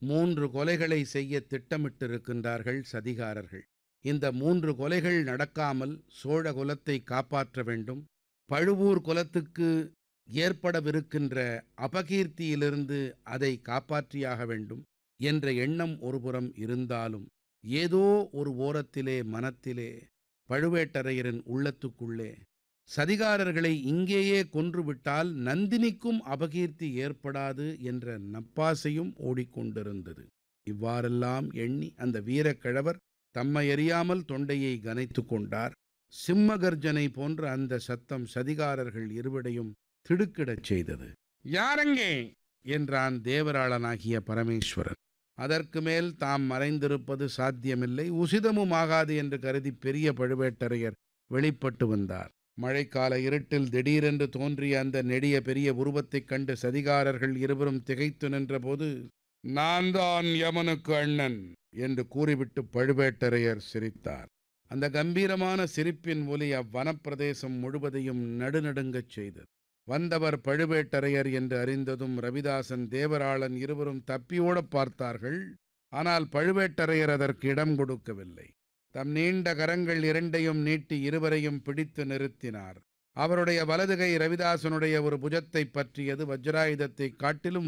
மூன்று கொலைகளை செய்ய திட்டமிட்டிருக்கின்றார்கள் சதிகாரர்கள் இந்த மூன்று கொலைகள் நடக்காமல் சோழ குலத்தை காப்பாற்ற வேண்டும் பழுவூர் குலத்துக்கு ஏற்படவிருக்கின்ற அபகீர்த்தியிலிருந்து அதை காப்பாற்றியாக வேண்டும் என்ற எண்ணம் ஒருபுறம் இருந்தாலும் ஏதோ ஒரு ஓரத்திலே மனத்திலே பழுவேட்டரையரின் உள்ளத்துக்குள்ளே சதிகாரர்களை இங்கேயே கொன்றுவிட்டால் நந்தினிக்கும் அபகீர்த்தி ஏற்படாது என்ற நப்பாசையும் ஓடிக்கொண்டிருந்தது இவ்வாறெல்லாம் எண்ணி அந்த வீரக்கிழவர் தம்மை அறியாமல் தொண்டையை கனைத்து கொண்டார் சிம்மகர்ஜனை போன்ற அந்த சத்தம் சதிகாரர்கள் இருவரையும் திடுக்கிடச் செய்தது யாரங்கே என்றான் தேவராளனாகிய பரமேஸ்வரன் அதற்கு மேல் தாம் மறைந்திருப்பது சாத்தியமில்லை உசிதமும் ஆகாது என்று கருதி பெரிய பழுவேட்டரையர் வெளிப்பட்டு வந்தார் மழைக்கால இருட்டில் திடீரென்று தோன்றிய அந்த நெடிய பெரிய உருவத்தைக் கண்டு சதிகாரர்கள் இருவரும் திகைத்து நின்றபோது நான் தான் யமனுக்கு அண்ணன் என்று கூறிவிட்டு பழுவேட்டரையர் சிரித்தார் அந்த கம்பீரமான சிரிப்பின் ஒலி அவ்வனப்பிரதேசம் முழுவதையும் நடுநடுங்கச் செய்தது வந்தவர் பழுவேட்டரையர் என்று அறிந்ததும் ரவிதாசன் தேவராளன் இருவரும் தப்பியோடப் பார்த்தார்கள் ஆனால் பழுவேட்டரையர் அதற்கு இடம் கொடுக்கவில்லை தம் நீண்ட கரங்கள் இரண்டையும் நீட்டி இருவரையும் பிடித்து நிறுத்தினார் அவருடைய வலதுகை ரவிதாசனுடைய ஒரு புஜத்தை பற்றியது வஜ்ராயுதத்தை காட்டிலும்